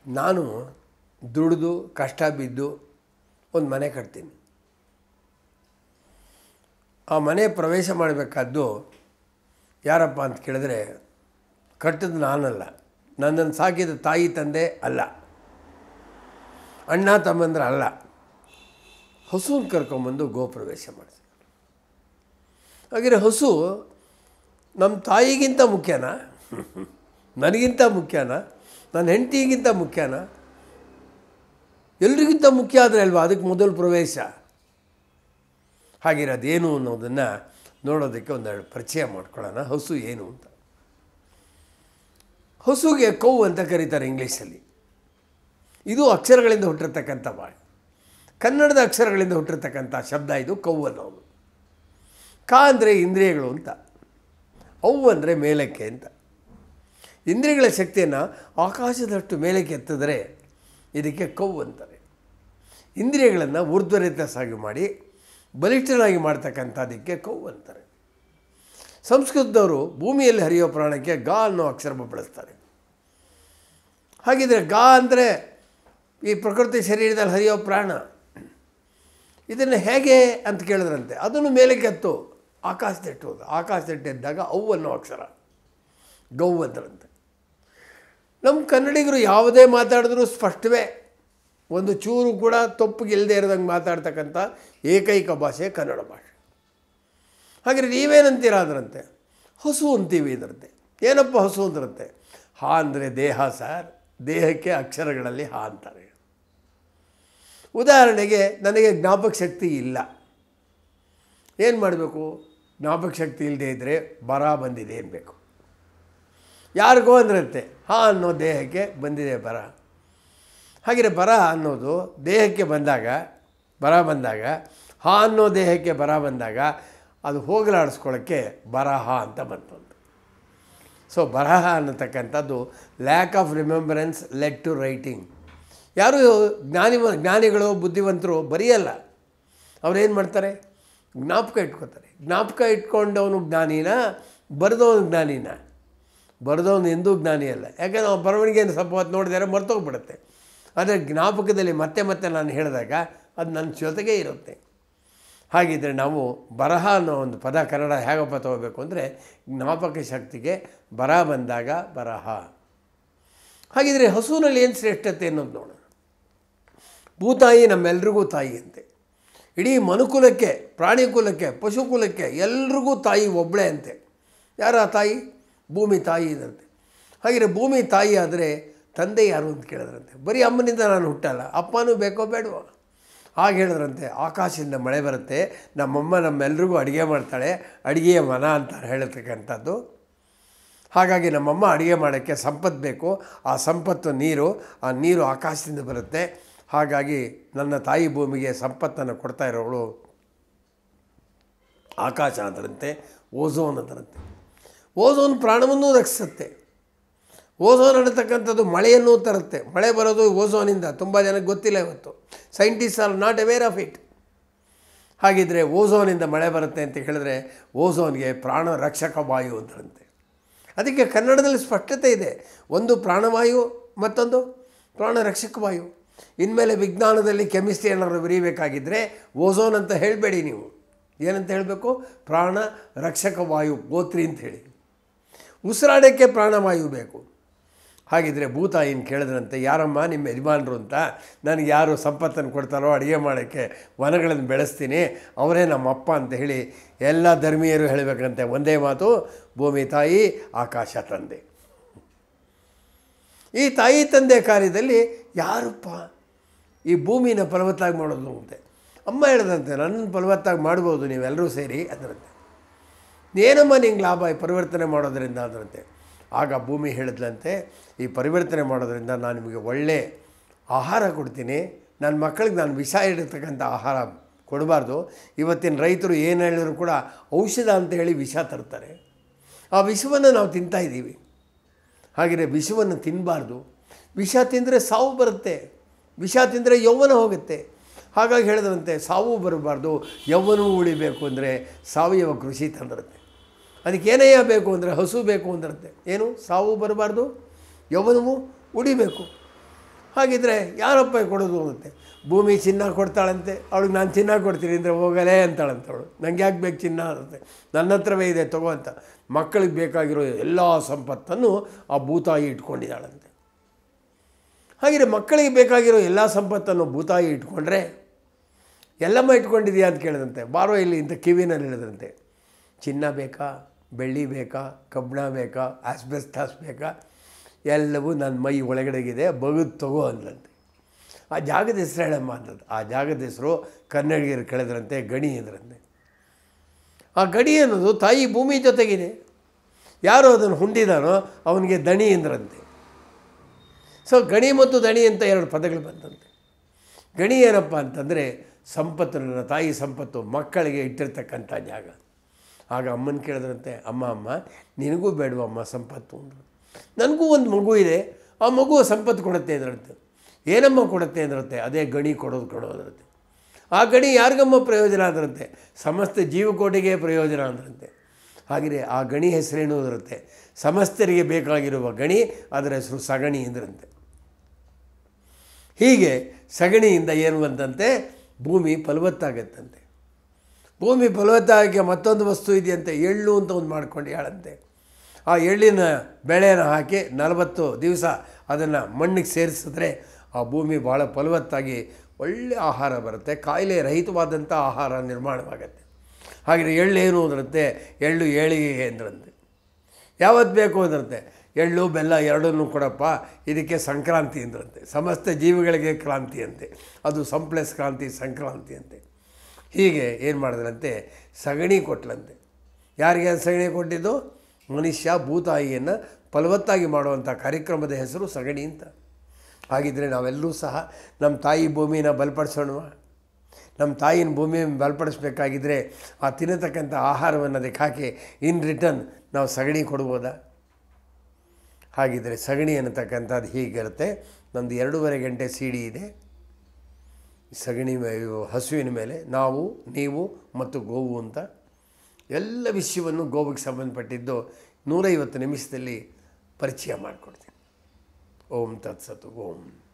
ನಾನು ದುಡಿದು ಕಷ್ಟ ಬಿದ್ದು ಒಂದು ಮನೆ ಕಟ್ತೀನಿ ಆ ಮನೆ ಪ್ರವೇಶ ಮಾಡಬೇಕಾದ್ದು ಯಾರಪ್ಪ ಅಂತ ಕೇಳಿದ್ರೆ ಕಟ್ಟಿದ ನಾನಲ್ಲ ನನ್ನನ್ನು ಸಾಕಿದ ತಾಯಿ ತಂದೆ ಅಲ್ಲ ಅಣ್ಣ ತಮ್ಮಂದ್ರೆ ಅಲ್ಲ ಹಸುವನ್ನು ಕರ್ಕೊಂಬಂದು ಗೋಪ್ರವೇಶ ಮಾಡಿದೆ ಹಾಗಿದ್ರೆ ಹಸು ನಮ್ಮ ತಾಯಿಗಿಂತ ಮುಖ್ಯನಾ ನನಗಿಂತ ಮುಖ್ಯನಾ ನನ್ನ ಹೆಂಡತಿಗಿಂತ ಮುಖ್ಯನಾ ಎಲ್ರಿಗಿಂತ ಮುಖ್ಯ ಆದರೆ ಅಲ್ವಾ ಅದಕ್ಕೆ ಮೊದಲು ಪ್ರವೇಶ ಹಾಗಿರೋದೇನು ಅನ್ನೋದನ್ನು ನೋಡೋದಕ್ಕೆ ಒಂದೆರಡು ಪರಿಚಯ ಮಾಡ್ಕೊಳ್ಳೋಣ ಹಸು ಏನು ಅಂತ ಹಸುಗೆ ಕೌ ಅಂತ ಕರೀತಾರೆ ಇಂಗ್ಲೀಷಲ್ಲಿ ಇದು ಅಕ್ಷರಗಳಿಂದ ಹುಟ್ಟಿರ್ತಕ್ಕಂಥ ಬಾಳೆ ಕನ್ನಡದ ಅಕ್ಷರಗಳಿಂದ ಹುಟ್ಟಿರ್ತಕ್ಕಂಥ ಶಬ್ದ ಇದು ಕೌ ಅನ್ನೋದು ಕ ಅಂದರೆ ಇಂದ್ರಿಯಗಳು ಅಂತ ಅವು ಅಂದರೆ ಮೇಲಕ್ಕೆ ಅಂತ ಇಂದ್ರಿಯಗಳ ಶಕ್ತಿಯನ್ನು ಆಕಾಶದಷ್ಟು ಮೇಲಕ್ಕೆ ಎತ್ತಿದರೆ ಇದಕ್ಕೆ ಕೌ ಅಂತಾರೆ ಇಂದ್ರಿಯಗಳನ್ನು ಊರ್ಧ್ವರಿತಸಾಗಿ ಮಾಡಿ ಬಲಿಷ್ಠನಾಗಿ ಮಾಡ್ತಕ್ಕಂಥದ್ದಕ್ಕೆ ಕೌ ಅಂತಾರೆ ಸಂಸ್ಕೃತದವರು ಭೂಮಿಯಲ್ಲಿ ಹರಿಯೋ ಪ್ರಾಣಕ್ಕೆ ಗಾ ಅನ್ನೋ ಅಕ್ಷರ ಬಳಸ್ತಾರೆ ಹಾಗಿದ್ರೆ ಗಾ ಅಂದರೆ ಈ ಪ್ರಕೃತಿ ಶರೀರದಲ್ಲಿ ಹರಿಯೋ ಪ್ರಾಣ ಇದನ್ನು ಹೇಗೆ ಅಂತ ಕೇಳಿದ್ರಂತೆ ಅದನ್ನು ಮೇಲಕ್ಕೆ ಎತ್ತು ಆಕಾಶದೆಟ್ಟೋದು ಆಕಾಶದೆಟ್ಟಿದ್ದಾಗ ಅವು ಅನ್ನೋ ಅಕ್ಷರ ಗೌ ಅಂದ್ರಂತೆ ನಮ್ಮ ಕನ್ನಡಿಗರು ಯಾವುದೇ ಮಾತಾಡಿದ್ರೂ ಸ್ಪಷ್ಟವೇ ಒಂದು ಚೂರು ಕೂಡ ತಪ್ಪಿಗೆ ಇಲ್ಲದೆ ಇರೋದಂಗೆ ಮಾತಾಡ್ತಕ್ಕಂಥ ಏಕೈಕ ಭಾಷೆ ಕನ್ನಡ ಭಾಷೆ ಹಾಗಾದ್ರೆ ನೀವೇನಂತೀರ ಅದರಂತೆ ಹಸು ಅಂತೀವಿ ಇದರಂತೆ ಏನಪ್ಪ ಹಸು ಅಂದ್ರಂತೆ ಹಾ ಅಂದರೆ ದೇಹ ಸರ್ ದೇಹಕ್ಕೆ ಅಕ್ಷರಗಳಲ್ಲಿ ಹಾ ಅಂತಾರೆ ಉದಾಹರಣೆಗೆ ನನಗೆ ಜ್ಞಾಪಕ ಶಕ್ತಿ ಇಲ್ಲ ಏನು ಮಾಡಬೇಕು ಜ್ಞಾಪಕ ಶಕ್ತಿ ಇಲ್ಲದೆ ಇದ್ದರೆ ಬರ ಬಂದಿದೆ ಅನ್ಬೇಕು ಯಾರಿಗೋ ಅಂದ್ರಂತೆ ಹಾ ಅನ್ನೋ ದೇಹಕ್ಕೆ ಬಂದಿದೆ ಬರ ಹಾಗೆಯೇ ಬರ ಅನ್ನೋದು ದೇಹಕ್ಕೆ ಬಂದಾಗ ಬರ ಬಂದಾಗ ಹಾ ಅನ್ನೋ ದೇಹಕ್ಕೆ ಬರ ಬಂದಾಗ ಅದು ಹೋಗಲಾಡಿಸ್ಕೊಳ್ಳೋಕ್ಕೆ ಬರಹ ಅಂತ ಬಂತು ಅಂತ ಸೊ ಬರಹ ಅನ್ನತಕ್ಕಂಥದ್ದು lack of remembrance led to writing ಯಾರು ಜ್ಞಾನಿ ಜ್ಞಾನಿಗಳು ಬುದ್ಧಿವಂತರು ಬರೆಯಲ್ಲ ಅವ್ರೇನು ಮಾಡ್ತಾರೆ ಜ್ಞಾಪಕ ಇಟ್ಕೋತಾರೆ ಜ್ಞಾಪಕ ಇಟ್ಕೊಂಡವನು ಜ್ಞಾನಿನ ಬರೆದವನು ಜ್ಞಾನಿನ ಬರೆದವನು ಎಂದೂ ಜ್ಞಾನಿ ಅಲ್ಲ ಯಾಕಂದ್ರೆ ನಾವು ಬರವಣಿಗೆಯನ್ನು ಸ್ವಲ್ಪ ಹೊತ್ತು ನೋಡಿದರೆ ಮರ್ತೋಗ್ಬಿಡುತ್ತೆ ಆದರೆ ಜ್ಞಾಪಕದಲ್ಲಿ ಮತ್ತೆ ಮತ್ತೆ ನಾನು ಹೇಳಿದಾಗ ಅದು ನನ್ನ ಜೊತೆಗೇ ಇರುತ್ತೆ ಹಾಗಿದ್ದರೆ ನಾವು ಬರಹ ಅನ್ನೋ ಒಂದು ಪದ ಕನ್ನಡ ಹೇಗಪ್ಪ ತಗೋಬೇಕು ಅಂದರೆ ಜ್ಞಾಪಕ ಶಕ್ತಿಗೆ ಬರ ಬಂದಾಗ ಬರಹ ಹಾಗಿದ್ರೆ ಹಸುವಿನಲ್ಲಿ ಏನು ಶ್ರೇಷ್ಠತೆ ಅನ್ನೋದು ನೋಡೋಣ ಭೂತಾಯಿ ನಮ್ಮೆಲ್ರಿಗೂ ತಾಯಿ ಅಂತೆ ಇಡೀ ಮನುಕುಲಕ್ಕೆ ಪ್ರಾಣಿ ಕುಲಕ್ಕೆ ಪಶುಕುಲಕ್ಕೆ ಎಲ್ರಿಗೂ ತಾಯಿ ಒಬ್ಬಳೇ ಅಂತೆ ಯಾರ ತಾಯಿ ಭೂಮಿ ತಾಯಿ ಇದಂತೆ ಹಾಗೆಯೇ ಭೂಮಿ ತಾಯಿ ಆದರೆ ತಂದೆ ಯಾರು ಅಂತ ಕೇಳಿದ್ರಂತೆ ಬರೀ ಅಮ್ಮನಿಂದ ನಾನು ಹುಟ್ಟಲ್ಲ ಅಪ್ಪನೂ ಬೇಕೋ ಬೇಡವೋ ಹಾಗೆ ಹೇಳಿದ್ರಂತೆ ಆಕಾಶದಿಂದ ಮಳೆ ಬರುತ್ತೆ ನಮ್ಮಮ್ಮ ನಮ್ಮೆಲ್ರಿಗೂ ಅಡುಗೆ ಮಾಡ್ತಾಳೆ ಅಡುಗೆಯ ಮನ ಅಂತ ಹೇಳತಕ್ಕಂಥದ್ದು ಹಾಗಾಗಿ ನಮ್ಮಮ್ಮ ಅಡುಗೆ ಮಾಡೋಕ್ಕೆ ಸಂಪತ್ತು ಬೇಕು ಆ ಸಂಪತ್ತು ನೀರು ಆ ನೀರು ಆಕಾಶದಿಂದ ಬರುತ್ತೆ ಹಾಗಾಗಿ ನನ್ನ ತಾಯಿ ಭೂಮಿಗೆ ಸಂಪತ್ತನ್ನು ಕೊಡ್ತಾ ಇರೋವಳು ಆಕಾಶ ಅದರಂತೆ ಓಝೋನ್ ಅದರಂತೆ ಓಝೋನ್ ಪ್ರಾಣವನ್ನೂ ರಕ್ಷಿಸುತ್ತೆ ಓಝೋನ್ ಅನ್ನತಕ್ಕಂಥದ್ದು ಮಳೆಯನ್ನು ತರುತ್ತೆ ಮಳೆ ಬರೋದು ಓಝೋನಿಂದ ತುಂಬ ಜನಕ್ಕೆ ಗೊತ್ತಿಲ್ಲ ಇವತ್ತು scientist are not aware of it ಹಾಗಿದ್ದರೆ ಓಝೋನಿಂದ ಮಳೆ ಬರುತ್ತೆ ಅಂತ ಹೇಳಿದ್ರೆ ಓಝೋನ್ಗೆ ಪ್ರಾಣ ರಕ್ಷಕ ವಾಯು ಅಂತಂತೆ ಅದಕ್ಕೆ ಕನ್ನಡದಲ್ಲಿ ಸ್ಪಷ್ಟತೆ ಇದೆ ಒಂದು ಪ್ರಾಣವಾಯು ಮತ್ತೊಂದು ಪ್ರಾಣ ರಕ್ಷಕ ವಾಯು ಇನ್ಮೇಲೆ ವಿಜ್ಞಾನದಲ್ಲಿ ಕೆಮಿಸ್ಟ್ರಿ ಏನಾದ್ರು ಬರೀಬೇಕಾಗಿದ್ದರೆ ಓಝೋನ್ ಅಂತ ಹೇಳಬೇಡಿ ನೀವು ಏನಂತ ಹೇಳಬೇಕು ಪ್ರಾಣ ರಕ್ಷಕ ವಾಯು ಗೋತ್ರಿ ಅಂತ ಹೇಳಿ ಉಸಿರಾಡೋಕ್ಕೆ ಪ್ರಾಣವಾಯು ಬೇಕು ಹಾಗಿದ್ರೆ ಭೂತಾಯಿನ ಕೇಳಿದ್ರಂತೆ ಯಾರಮ್ಮ ನಿಮ್ಮ ಯಜಮಾನರು ಅಂತ ನನಗೆ ಯಾರು ಸಂಪತ್ತನ್ನು ಕೊಡ್ತಾರೋ ಅಡುಗೆ ಮಾಡೋಕ್ಕೆ ವನಗಳನ್ನು ಬೆಳೆಸ್ತೀನಿ ಅವರೇ ನಮ್ಮಪ್ಪ ಅಂತ ಹೇಳಿ ಎಲ್ಲ ಧರ್ಮೀಯರು ಹೇಳಬೇಕಂತೆ ಒಂದೇ ಮಾತು ಭೂಮಿ ತಾಯಿ ಆಕಾಶ ತಂದೆ ಈ ತಾಯಿ ತಂದೆ ಕಾರ್ಯದಲ್ಲಿ ಯಾರಪ್ಪ ಈ ಭೂಮಿನ ಫಲವತ್ತಾಗಿ ಮಾಡೋದು ಅಂತೆ ಅಮ್ಮ ಹೇಳಿದಂತೆ ನನ್ನನ್ನು ಫಲವತ್ತಾಗಿ ಮಾಡ್ಬೋದು ನೀವೆಲ್ಲರೂ ಸೇರಿ ಅದರಂತೆ ಏನಮ್ಮ ನಿಂಗೆ ಲಾಭ ಈ ಪರಿವರ್ತನೆ ಮಾಡೋದರಿಂದ ಅದರಂತೆ ಆಗ ಭೂಮಿ ಹೇಳಿದ್ಲಂತೆ ಈ ಪರಿವರ್ತನೆ ಮಾಡೋದರಿಂದ ನಾನು ನಿಮಗೆ ಒಳ್ಳೆ ಆಹಾರ ಕೊಡ್ತೀನಿ ನನ್ನ ಮಕ್ಕಳಿಗೆ ನಾನು ವಿಷ ಇಡತಕ್ಕಂಥ ಆಹಾರ ಕೊಡಬಾರ್ದು ಇವತ್ತಿನ ರೈತರು ಏನು ಹೇಳಿದ್ರು ಕೂಡ ಔಷಧ ಅಂತ ಹೇಳಿ ವಿಷ ತರ್ತಾರೆ ಆ ವಿಷವನ್ನು ನಾವು ತಿಂತಾ ಇದ್ದೀವಿ ಹಾಗೆಯೇ ವಿಷವನ್ನು ತಿನ್ನಬಾರ್ದು ವಿಷ ತಿಂದರೆ ಸಾವು ಬರುತ್ತೆ ವಿಷ ತಿಂದರೆ ಯೌವನ ಹೋಗುತ್ತೆ ಹಾಗಾಗಿ ಹೇಳಿದ್ರಂತೆ ಸಾವು ಬರಬಾರ್ದು ಯೌವನವೂ ಉಳಿಬೇಕು ಅಂದರೆ ಸಾವಯವ ಕೃಷಿ ತಂದಿರುತ್ತೆ ಅದಕ್ಕೆ ಏನಯ್ಯ ಬೇಕು ಅಂದರೆ ಹಸು ಬೇಕು ಅಂದಿರುತ್ತೆ ಏನು ಸಾವು ಬರಬಾರ್ದು ಯೌವನವು ಉಳಿಬೇಕು ಹಾಗಿದ್ರೆ ಯಾರಪ್ಪ ಕೊಡೋದು ಅಂತೆ ಭೂಮಿ ಚಿನ್ನ ಕೊಡ್ತಾಳಂತೆ ಅವಳಿಗೆ ನಾನು ಚಿನ್ನ ಕೊಡ್ತೀನಿ ಅಂದರೆ ಹೋಗಲೇ ಅಂತಾಳಂತೆ ಅವಳು ನಂಗೆ ಯಾಕೆ ಬೇಕು ಚಿನ್ನ ಅಂತೆ ನನ್ನ ಹತ್ರವೇ ಇದೆ ತಗೋ ಅಂತ ಮಕ್ಕಳಿಗೆ ಬೇಕಾಗಿರೋ ಎಲ್ಲ ಸಂಪತ್ತನ್ನು ಆ ಭೂತಾಯಿ ಇಟ್ಕೊಂಡಿದ್ದಾಳಂತೆ ಹಾಗಿದ್ರೆ ಮಕ್ಕಳಿಗೆ ಬೇಕಾಗಿರೋ ಎಲ್ಲ ಸಂಪತ್ತನ್ನು ಭೂತಾಯಿ ಇಟ್ಕೊಂಡ್ರೆ ಎಲ್ಲಮ್ಮ ಇಟ್ಕೊಂಡಿದೆಯಾ ಅಂತ ಕೇಳಿದಂತೆ ಬಾರೋ ಇಲ್ಲಿ ಇಂಥ ಕಿವಿನಲ್ಲಿ ಹೇಳಿದಂತೆ ಚಿನ್ನ ಬೇಕಾ ಬೆಳ್ಳಿ ಬೇಕಾ ಕಬ್ಬಣ ಬೇಕಾ ಆಸ್ಬೆಸ್ಟಾಸ್ ಬೇಕಾ ಎಲ್ಲವೂ ನನ್ನ ಮೈ ಒಳಗಡೆಗಿದೆ ಬಗದು ತಗೋ ಅಂದಂತೆ ಆ ಜಾಗದ ಹೆಸರು ಹೇಳಮ್ಮ ಅಂತದ್ದು ಆ ಜಾಗದ ಹೆಸರು ಕನ್ನಡಿಗರು ಕೇಳಿದ್ರಂತೆ ಗಣಿ ಅಂದ್ರಂತೆ ಆ ಗಣಿ ಅನ್ನೋದು ತಾಯಿ ಭೂಮಿ ಜೊತೆಗಿದೆ ಯಾರು ಅದನ್ನು ಹೊಂದಿದಾನೋ ಅವನಿಗೆ ದಣಿ ಎಂದ್ರಂತೆ ಸೊ ಗಣಿ ಮತ್ತು ದಣಿ ಅಂತ ಎರಡು ಪದಗಳು ಬಂದಂತೆ ಗಣಿ ಏನಪ್ಪ ಅಂತಂದರೆ ಸಂಪತ್ತು ನನ್ನ ತಾಯಿ ಸಂಪತ್ತು ಮಕ್ಕಳಿಗೆ ಇಟ್ಟಿರ್ತಕ್ಕಂಥ ಜಾಗ ಆಗ ಅಮ್ಮನ ಕೇಳಿದ್ರಂತೆ ಅಮ್ಮ ಅಮ್ಮ ನಿನಗೂ ಬೇಡವಮ್ಮ ಸಂಪತ್ತು ಅಂದರು ನನಗೂ ಒಂದು ಮಗು ಇದೆ ಆ ಮಗು ಸಂಪತ್ತು ಕೊಡುತ್ತೆ ಅಂದ್ರಂತೆ ಏನಮ್ಮ ಕೊಡುತ್ತೆ ಅಂದ್ರಂತೆ ಅದೇ ಗಣಿ ಕೊಡೋದು ಕೊಡೋದ್ರಂತೆ ಆ ಗಣಿ ಯಾರಿಗಮ್ಮ ಪ್ರಯೋಜನ ಅಂದ್ರಂತೆ ಸಮಸ್ತ ಜೀವಕೋಟಿಗೆ ಪ್ರಯೋಜನ ಅಂದ್ರಂತೆ ಹಾಗೆಯೇ ಆ ಗಣಿ ಹೆಸರೇನು ಅಂದ್ರಂತೆ ಸಮಸ್ತರಿಗೆ ಬೇಕಾಗಿರುವ ಗಣಿ ಅದರ ಹೆಸರು ಸಗಣಿ ಎಂದ್ರಂತೆ ಹೀಗೆ ಸಗಣಿಯಿಂದ ಏನು ಬಂದಂತೆ ಭೂಮಿ ಫಲವತ್ತಾಗತ್ತಂತೆ ಭೂಮಿ ಫಲವತ್ತಾಗಕ್ಕೆ ಮತ್ತೊಂದು ವಸ್ತು ಇದೆಯಂತೆ ಎಳ್ಳು ಅಂತ ಒಂದು ಮಾಡ್ಕೊಂಡು ಹೇಳಂತೆ ಆ ಎಳ್ಳಿನ ಬೆಳೆಯನ್ನು ಹಾಕಿ ನಲವತ್ತು ದಿವಸ ಅದನ್ನು ಮಣ್ಣಿಗೆ ಸೇರಿಸಿದ್ರೆ ಆ ಭೂಮಿ ಭಾಳ ಫಲವತ್ತಾಗಿ ಒಳ್ಳೆ ಆಹಾರ ಬರುತ್ತೆ ಕಾಯಿಲೆ ರಹಿತವಾದಂಥ ಆಹಾರ ನಿರ್ಮಾಣವಾಗತ್ತೆ ಹಾಗೆ ಎಳ್ಳು ಅಂದ್ರಂತೆ ಎಳ್ಳು ಏಳಿಗೆ ಅಂದ್ರಂತೆ ಯಾವತ್ತು ಬೇಕು ಅಂದ್ರಂತೆ ಎಳ್ಳು ಬೆಲ್ಲ ಎರಡನ್ನೂ ಕೊಡಪ್ಪ ಇದಕ್ಕೆ ಸಂಕ್ರಾಂತಿ ಅಂದ್ರಂತೆ ಸಮಸ್ತ ಜೀವಿಗಳಿಗೆ ಕ್ರಾಂತಿ ಅಂತೆ ಅದು ಸಂಪ್ಲೆಸ್ ಕ್ರಾಂತಿ ಸಂಕ್ರಾಂತಿ ಅಂತೆ ಹೀಗೆ ಏನು ಮಾಡಿದ್ರಂತೆ ಸಗಣಿ ಕೊಟ್ಲಂತೆ ಯಾರಿಗೆ ಸಗಣಿ ಕೊಟ್ಟಿದ್ದು ಮನುಷ್ಯ ಭೂತಾಯಿಯನ್ನು ಫಲವತ್ತಾಗಿ ಮಾಡುವಂಥ ಕಾರ್ಯಕ್ರಮದ ಹೆಸರು ಸಗಣಿ ಅಂತ ಹಾಗಿದ್ದರೆ ನಾವೆಲ್ಲರೂ ಸಹ ನಮ್ಮ ತಾಯಿ ಭೂಮಿನ ಬಲಪಡಿಸೋಣವ ನಮ್ಮ ತಾಯಿನ ಭೂಮಿ ಬಲಪಡಿಸ್ಬೇಕಾಗಿದ್ದರೆ ಆ ತಿನ್ನತಕ್ಕಂಥ ಆಹಾರವನ್ನು ಅದಕ್ಕೆ ಹಾಕಿ ಇನ್ ರಿಟರ್ನ್ ನಾವು ಸಗಣಿ ಕೊಡ್ಬೋದಾ ಹಾಗಿದ್ದರೆ ಸಗಣಿ ಅನ್ನತಕ್ಕಂಥದ್ದು ಹೀಗಿರುತ್ತೆ ನಂದು ಎರಡೂವರೆ ಗಂಟೆ ಸಿ ಡಿ ಇದೆ ಸಗಣಿ ಮೇ- ಇವು ಹಸುವಿನ ಮೇಲೆ ನಾವು ನೀವು ಮತ್ತು ಗೋವು ಅಂತ ಎಲ್ಲ ವಿಷಯವನ್ನು ಗೋವಿಗೆ ಸಂಬಂಧಪಟ್ಟಿದ್ದು ನೂರೈವತ್ತು ನಿಮಿಷದಲ್ಲಿ ಪರಿಚಯ ಮಾಡಿಕೊಡ್ತೀನಿ ಓಂ ತತ್ಸತ್ತು ಓಂ